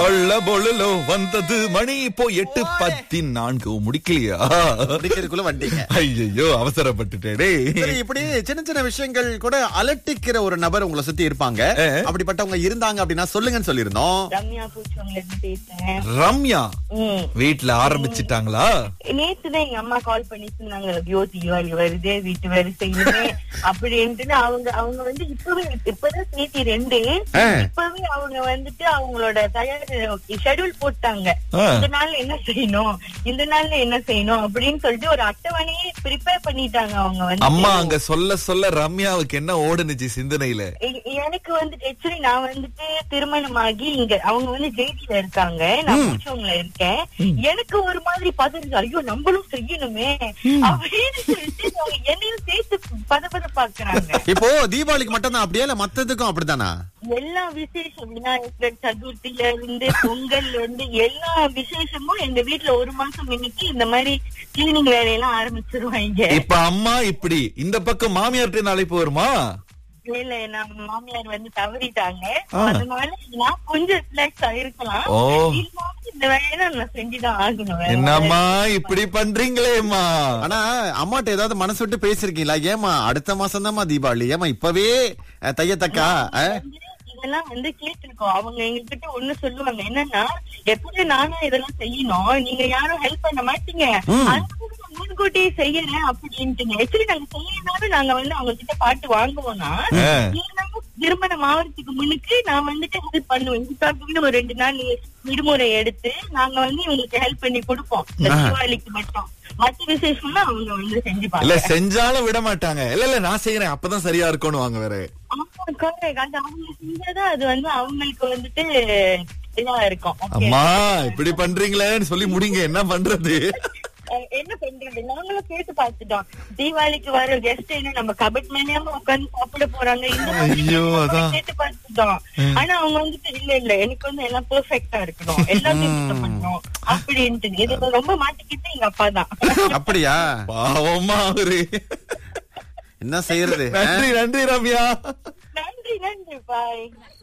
கொள்ள பொழுலோ வந்தது மணி இப்போ எட்டு பத்தி நான்கு முடிக்கலையா முடிக்கிறதுக்குள்ள வந்துட்டீங்க ஐயோ அவசரப்பட்டுட்டேடே சரி, இப்படி சின்ன சின்ன விஷயங்கள் கூட அலட்டிக்கிற ஒரு நபர் உங்களை சுத்தி இருப்பாங்க ஆ. அப்படிப்பட்டவங்க இருந்தாங்க அப்படின்னா சொல்லுங்கன்னு சொல்லியிருந்தோம் ரம்யா பூச்சவங்கள இருந்து பேசுறேன் ரம்யா ம். வீட்ல ஆரம்பிச்சிட்டாங்களா நேத்துதான் எங்க அம்மா கால் பண்ணி சொன்னாங்க ஐயோ தீபாவளி வருது வீட்டு வேலை செய்யணுமே அப்படின்ட்டு அவங்க அவங்க வந்து இப்பவே இப்பதான் தேதி ரெண்டு ஆ. இப்பவே அவங்க வந்துட்டு அவங்களோட தயார் ஷெட்யூல் போட்டாங்க ஆ. இந்த நாள்ல என்ன செய்யணும் இந்த நாள்ல என்ன செய்யணும் அப்படின்னு சொல்லிட்டு ஒரு அட்டவணையே ப்ரிப்பேர் பண்ணிட்டாங்க அவங்க வந்து அம்மா அங்க சொல்ல சொல்ல ரம்யாவுக்கு என்ன ஓடுனுச்சு சிந்தனையில எ- எனக்கு வந்து ஆக்சுவலி நான் வந்துட்டு திருமணமாகி இங்க அவங்க வந்து ஜெய்தியில இருக்காங்க நான் பூச்சவங்கள இருக்கேன் எனக்கு ஒரு மாதிரி பதறது ஐயோ நம்மளும் செய்யணுமே அப்படின்னு சொல்லிட்டு அவங்க என்னையும் சேர்த்து பத பத பாக்குறாங்க இப்போ தீபாவளிக்கு மட்டும் தான் அப்படியே இல்ல மத்ததுக்கும் அப்படித்தானா எல்லா விசேஷம் விநாயகர் சதுர்த்தில இருந்து பொங்கல் இருந்து எல்லா விசேஷமும் எங்க வீட்ல ஒரு மாசம் இன்னைக்கு இந்த மாதிரி கிளீனிங் வேலையெல்லாம் ஆரம்பிச்சிருவாங்க இப்ப அம்மா இப்படி இந்த பக்கம் மாமியார்ட்ட அழைப்பு வருமா இல்ல நம்ம மாமியார் வந்து தவறிட்டாங்க ஆ. அதனால நான் கொஞ்சம் ரிலாக்ஸ் ஆயிருக்கலாம் ஓ. இருந்தாலும் இந்த வேலையை நான் செஞ்சுதான் ஆகணும் வேற என்னம்மா இப்படி பண்றீங்களேம்மா ஆனா அம்மாட்ட ஏதாவது மனசு விட்டு பேசிருக்கீங்களா ஏமா அடுத்த மாசம் தான்மா தீபாவளி ஏமா இப்பவே அஹ், தையத்தக்கா அஹ்? வந்து இதெல்லாம் வந்து கேட்டிருக்கோம் அவங்க எங்ககிட்ட ஒண்ணு சொல்லுவாங்க என்னன்னா எப்படி நானும் இதெல்லாம் செய்யணும் நீங்க யாரும் ஹெல்ப் பண்ண மாட்டீங்க அதனால நான் முன்கூட்டியே செய்யறேன் அப்படின்ட்டுங்க ஆக்சுவலி நாங்க செய்யறதுனால நாங்க வந்து அவங்க கிட்ட பாட்டு வாங்குவோம்னா ஆ. இருந்தாலும் திருமணம் ஆவறதுக்கு முன்னுக்கு நான் வந்துட்டு ஹெல்ப் பண்ணுவேன் இதுக்காக ஒரு ரெண்டு நாள் விடுமுறை எடுத்து நாங்க வந்து இவங்களுக்கு ஹெல்ப் பண்ணி கொடுப்போம் இந்த தீபாவளிக்கு மட்டும் மத்த விசேஷம்னா அவங்க வந்து இல்ல செஞ்சுப்பாங்க செஞ்சாலும் விட மாட்டாங்க இல்ல இல்ல நான் செய்யறேன் அப்பதான் சரியா இருக்கும்னு வாங்க வேற ஆமா, correct. அது அவங்க செஞ்சாதான் அது வந்து அவங்களுக்கு வந்துட்டு இதா இருக்கும் Okay. அம்மா இப்படி பண்றீங்களேன்னு சொல்லி முடிங்க என்ன பண்றது அஹ் என்ன பண்றது நாங்களும் கேட்டு பார்த்துட்டோம் தீபாவளிக்கு வர கெஸ்ட் என்ன நம்ம கபட் மேலேயாம உட்கார்ந்து சாப்பிட போறாங்க இந்த மாதிரி ஐயோ, நாங்களும் அதான். கேட்டு பார்த்துட்டோம் ஆனா அவங்க வந்துட்டு இல்ல இல்ல எனக்கு வந்து எல்லாம் பெர்ஃபெக்ட்டா இருக்கணும் எல்லாத்தையும் சுத்தம் பண்ணணும் அப்படின்ட்டு இது ரொம்ப மாட்டிக்கிட்டு எங்க அப்பா தான் அப்படியா பாவமா அவரு என்ன செய்யறது நன்றி நன்றி ரம்யா நன்றி நன்றி பாய்